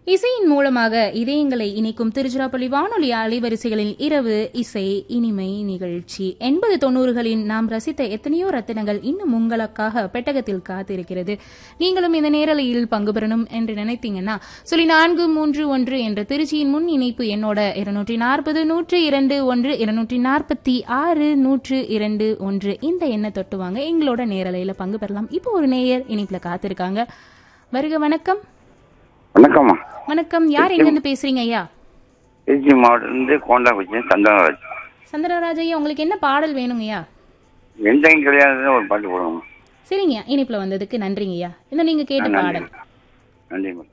இசையின் மூலமாக இதயங்களை இணைக்கும் திருச்சிராப்பள்ளி வானொலி அலைவரிசைகளில் இரவு இசை இனிமை நிகழ்ச்சி எண்பது தொண்ணூறுகளின் நாம் ரசித்த எத்தனையோ ரத்தினங்கள் இன்னும் உங்களுக்காக பெட்டகத்தில் காத்திருக்கிறது நீங்களும் இந்த நேரலையில் பங்கு பெறணும் என்று நினைத்தீங்கன்னா சொல்லி நான்கு மூன்று ஒன்று என்ற திருச்சியின் முன் இணைப்பு என்னோட இருநூற்றி நாற்பது நூற்று இரண்டு ஒன்று இருநூற்றி நாற்பத்தி ஆறு நூற்று இரண்டு ஒன்று இந்த எண்ணை தொட்டுவாங்க எங்களோட நேரலையில பங்கு பெறலாம் இப்போ ஒரு நேயர் இணைப்புல காத்திருக்காங்க வருக வணக்கம் வணக்கம்மா வணக்கம் யார் எங்க இருந்து பேசுறீங்க ஐயா திருச்சி மாவட்டத்திலிருந்து கோண்டாக்குச்சி சந்தனராஜ் சந்திரராஜ் ஐயா உங்களுக்கு என்ன பாடல் வேணுங்க ஐயா எந்தையும் கிடையாது ஒரு பாட்டு போடுவோம் சரிங்க இனிப்புல வந்ததுக்கு நன்றிங்க ஐயா இந்த நீங்க கேட்ட பாடல் நன்றி மேடம்